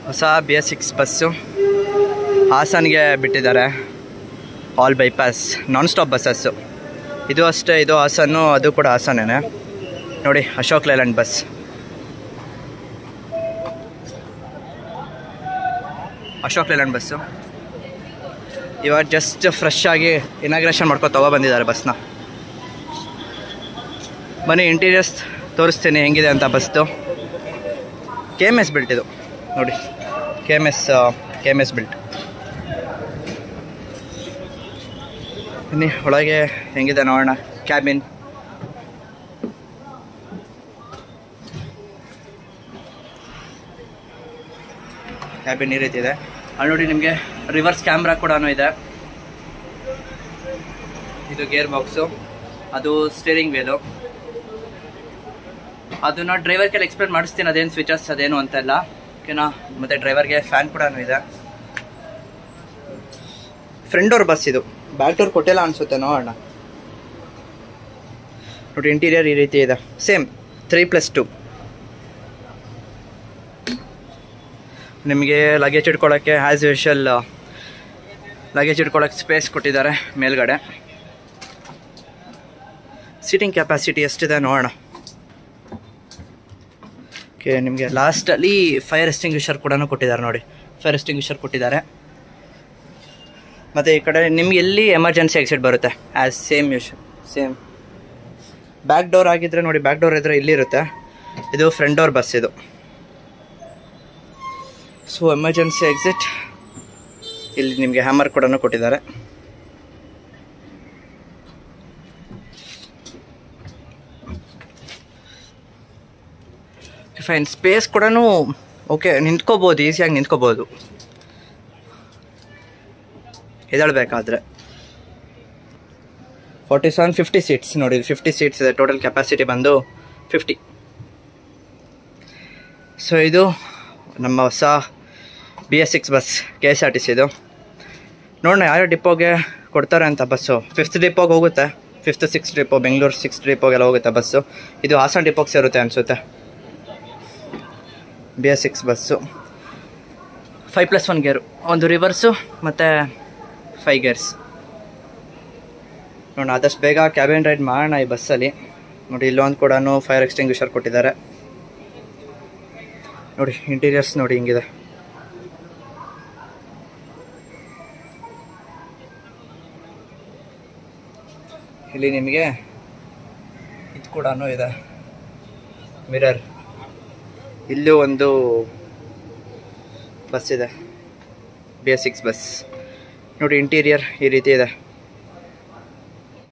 ಹೊಸ B S six bus ಹಾಸನ್ಗೆ ಬಿಟ್ಟಿದ್ದಾರೆ ಆಲ್ ಬೈಪಾಸ್ ನಾನ್ ಸ್ಟಾಪ್ ಬಸ್ಸಸ್ಸು ಇದು ಅಷ್ಟೇ ಇದು ಹಾಸನ್ನು ಅದು ಕೂಡ ಹಾಸನೇ ನೋಡಿ ಅಶೋಕ್ ಲೇಲ್ಯಾಂಡ್ ಬಸ್ ಅಶೋಕ್ ಲೇಲ್ಯಾಂಡ್ ಬಸ್ಸು ಇವಾಗ ಜಸ್ಟ್ ಫ್ರೆಶ್ ಆಗಿ ಇನಾಗ್ರೇಷನ್ ಮಾಡ್ಕೊಂಡು ತಗೋ ಬಂದಿದ್ದಾರೆ ಬಸ್ನ ಬನ್ನಿ ಇಂಟೀರಿಯರ್ಸ್ ತೋರಿಸ್ತೀನಿ ಹೆಂಗಿದೆ ಅಂತ ಬಸ್ದು ಕೆ ಎಮ್ ಎಸ್ ಬಿಲ್ಟ್ ಇದು ನೋಡಿ K M S K M S built ಬನ್ನಿ ಒಳಗೆ ಹೆಂಗಿದೆ ನೋಡೋಣ ಕ್ಯಾಬಿನ್ ಕ್ಯಾಬಿನ್ ಈ ರೀತಿ ಇದೆ ಅಲ್ಲಿ ನೋಡಿ ನಿಮಗೆ ರಿವರ್ಸ್ ಕ್ಯಾಮ್ರಾ ಕೂಡ ಇದೆ ಇದು ಗೇರ್ ಬಾಕ್ಸು ಅದು ಸ್ಟೇರಿಂಗ್ ವೇಲು ಅದನ್ನ ಡ್ರೈವರ್ ಕೆಲ ಎಕ್ಸ್ಪ್ಲೇನ್ ಮಾಡಿಸ್ತೀನಿ ಅದೇನು ಸ್ವಿಚಸ್ ಅದೇನು ಅಂತ ಎಲ್ಲ ಓಕೆನಾ ಮತ್ತೆ ಡ್ರೈವರ್ಗೆ ಫ್ಯಾನ್ ಕೂಡ ಇದೆ ಫ್ರಂಟ್ ಡೋರ್ ಬಸ್ ಇದು ಬ್ಯಾಕ್ ಡೋರ್ ಕೊಟ್ಟಿಲ್ಲ ಅನ್ಸುತ್ತೆ ನೋಡೋಣ ನೋಡಿ ಇಂಟೀರಿಯರ್ ಈ ರೀತಿ ಇದೆ ಸೇಮ್ ತ್ರೀ ಪ್ಲಸ್ ಟು ನಿಮಗೆ ಲಗೇಜ್ ಇಟ್ಕೊಳ್ಳೋಕ್ಕೆ ಆ್ಯಸ್ ಯೂಶಲ್ ಲಗೇಜ್ ಇಟ್ಕೊಳ್ಳೋಕ್ಕೆ ಸ್ಪೇಸ್ ಕೊಟ್ಟಿದ್ದಾರೆ ಮೇಲ್ಗಡೆ ಸೀಟಿಂಗ್ ಕೆಪಾಸಿಟಿ ಎಷ್ಟಿದೆ ನೋಡೋಣ ಓಕೆ ನಿಮಗೆ ಲಾಸ್ಟಲ್ಲಿ ಫೈರ್ ಎಸ್ಟಿಂಗ್ವಿಷರ್ ಕೂಡ ಕೊಟ್ಟಿದ್ದಾರೆ ನೋಡಿ ಫೈರ್ ಎಸ್ಟಿಂಗ್ವಿಷರ್ ಕೊಟ್ಟಿದ್ದಾರೆ ಮತ್ತು ಈ ಕಡೆ ನಿಮ್ಗೆ ಎಲ್ಲಿ ಎಮರ್ಜೆನ್ಸಿ ಎಕ್ಸಿಟ್ ಬರುತ್ತೆ as same usual same back door ಆಗಿದ್ರೆ ನೋಡಿ ಬ್ಯಾಕ್ ಡೋರ್ ಇದ್ರೆ ಇಲ್ಲಿರುತ್ತೆ ಇದು ಫ್ರಂಟ್ ಡೋರ್ ಬಸ್ ಇದು ಸೊ ಎಮರ್ಜೆನ್ಸಿ ಎಕ್ಸಿಟ್ ಇಲ್ಲಿ ನಿಮಗೆ ಹ್ಯಾಮರ್ ಕೂಡ ಕೊಟ್ಟಿದ್ದಾರೆ ಫೈನ್ ಸ್ಪೇಸ್ ಕೂಡ ಓಕೆ ನಿಂತ್ಕೋಬೋದು ಈಸಿಯಾಗಿ ನಿಂತ್ಕೋಬೋದು ಎದಳ್ಬೇಕಾದ್ರೆ ಫಾರ್ಟಿ ಸೆವೆನ್ ಫಿಫ್ಟಿ ಸೀಟ್ಸ್ ನೋಡಿ ಫಿಫ್ಟಿ ಸೀಟ್ಸ್ ಇದೆ ಟೋಟಲ್ ಕೆಪಾಸಿಟಿ ಬಂದು ಫಿಫ್ಟಿ ಸೊ ಇದು ನಮ್ಮ ಹೊಸ B S six bus K S R T C ಇದು ನೋಡೋಣ ಯಾವ ಡಿಪೋಗೆ ಕೊಡ್ತಾರೆ ಅಂತ ಬಸ್ಸು ಫಿಫ್ತ್ ಡಿಪೋಗೆ ಹೋಗುತ್ತೆ fifth six depot Bengaluru six ಡಿಪೋಗೆಲ್ಲ ಹೋಗುತ್ತೆ ಬಸ್ಸು ಇದು ಹಾಸನ ಡಿಪೋಗೆ ಸೇರುತ್ತೆ ಅನಿಸುತ್ತೆ B S six bus five plus one gear ಒಂದು ರಿವರ್ಸು ಮತ್ತು ಫೈವ್ ಗೇರ್ಸ್ ನೋಡೋಣ ಆದಷ್ಟು ಬೇಗ ಕ್ಯಾಬಿನ್ ರೈಡ್ ಮಾಡೋಣ ಈ ಬಸ್ಸಲ್ಲಿ ನೋಡಿ ಇಲ್ಲೊಂದು ಕೂಡ ಫೈರ್ ಎಕ್ಸ್ಟಿಂಗ್ವಿಷರ್ ಕೊಟ್ಟಿದ್ದಾರೆ ನೋಡಿ ಇಂಟೀರಿಯರ್ಸ್ ನೋಡಿ ಹಿಂಗಿದೆ ಇಲ್ಲಿ ನಿಮಗೆ ಇದು ಕೂಡ ಇದೆ ಮಿರರ್ ಇಲ್ಲೂ ಒಂದು ಬಸ್ ಇದೆ ಬಿ ಎಸ್ ಸಿಕ್ಸ್ ಬಸ್ ನೋಡಿ ಇಂಟೀರಿಯರ್ ಈ ರೀತಿ ಇದೆ